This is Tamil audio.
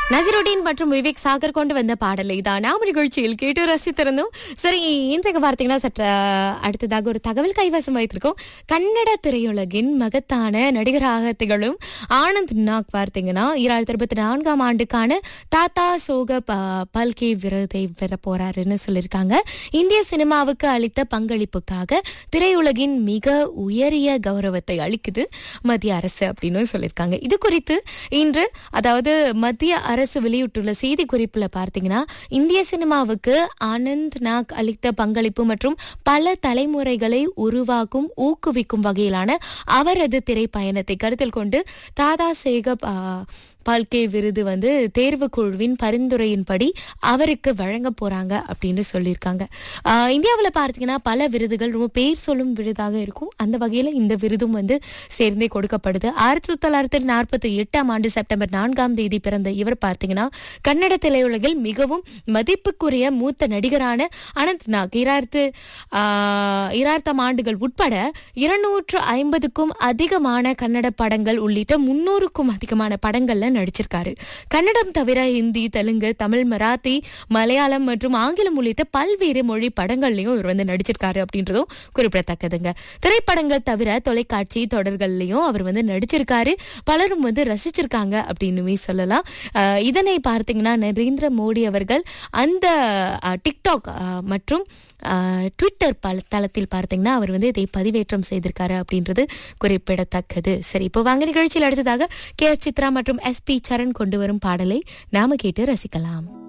நசிருடீன் மற்றும் விவேக் சாகர் கொண்டு வந்த பாடலை தான் நாம நிகழ்ச்சியில் கேட்டு ரசித்திருந்தோம் சரி இன்றைக்கு பார்த்தீங்கன்னா சற்று அடுத்ததாக ஒரு தகவல் கைவசம் வைத்திருக்கோம் கன்னட திரையுலகின் மகத்தான நடிகராக திகழும் ஆனந்த் நாக் பார்த்தீங்கன்னா இரண்டாயிரத்தி இருபத்தி நான்காம் ஆண்டுக்கான தாத்தா சோக ப- பல்கே விருதை பெற போறாருன்னு சொல்லியிருக்காங்க இந்திய சினிமாவுக்கு அளித்த பங்களிப்புக்காக திரையுலகின் மிக உயரிய கௌரவத்தை அளிக்குது மத்திய அரசு அப்படின்னு சொல்லியிருக்காங்க இது குறித்து இன்று அதாவது மத்திய அரசு வெளியிட்டுள்ள செய்தி குறிப்புல பார்த்தீங்கன்னா இந்திய சினிமாவுக்கு ஆனந்த் நாக் அளித்த பங்களிப்பு மற்றும் பல தலைமுறைகளை உருவாக்கும் ஊக்குவிக்கும் வகையிலான அவரது திரைப்பயணத்தை கருத்தில் கொண்டு தாதா சேகப் ஆ, பால்கே விருது வந்து தேர்வு குழுவின் பரிந்துரையின்படி அவருக்கு வழங்க போறாங்க அப்படின்னு சொல்லியிருக்காங்க ஆஹ் இந்தியாவுல பார்த்தீங்கன்னா பல விருதுகள் ரொம்ப பேர் சொல்லும் விருதாக இருக்கும் அந்த வகையில இந்த விருதும் வந்து சேர்ந்தே கொடுக்கப்படுது ஆயிரத்தி தொள்ளாயிரத்தி நாற்பத்தி எட்டாம் ஆண்டு செப்டம்பர் நான்காம் தேதி பிறந்த இவர் பார்த்தீங்கன்னா கன்னட திரையுலகில் மிகவும் மதிப்புக்குரிய மூத்த நடிகரான அனந்த் நாக் இராயிரத்து ஆஹ் இராயிரத்தாம் ஆண்டுகள் உட்பட இருநூற்று ஐம்பதுக்கும் அதிகமான கன்னட படங்கள் உள்ளிட்ட முன்னூறுக்கும் அதிகமான படங்கள்ல நடிச்சிருக்காரு கன்னடம் தவிர ஹிந்தி தெலுங்கு தமிழ் மராத்தி மலையாளம் மற்றும் ஆங்கிலம் உள்ளிட்ட பல்வேறு மொழி படங்கள்லயும் இவர் வந்து நடிச்சிருக்காரு அப்படின்றதும் குறிப்பிடத்தக்கதுங்க திரைப்படங்கள் தவிர தொலைக்காட்சி தொடர்கள்லயும் அவர் வந்து நடிச்சிருக்காரு பலரும் வந்து ரசிச்சிருக்காங்க அப்படின்னுமே சொல்லலாம் அஹ் இதனை பார்த்தீங்கன்னா நரேந்திர மோடி அவர்கள் அந்த அஹ், டிக்டாக் அஹ், மற்றும் அஹ், ட்விட்டர் பல தளத்தில் பார்த்தீங்கன்னா அவர் வந்து இதை பதிவேற்றம் செய்திருக்காரு அப்படின்றது குறிப்பிடத்தக்கது சரி இப்போ வாங்க நிகழ்ச்சியில் அடுத்ததாக கே எஸ் சித்ரா மற்றும் எஸ் பி சரண் கொண்டு வரும் பாடலை நாம கேட்டு ரசிக்கலாம்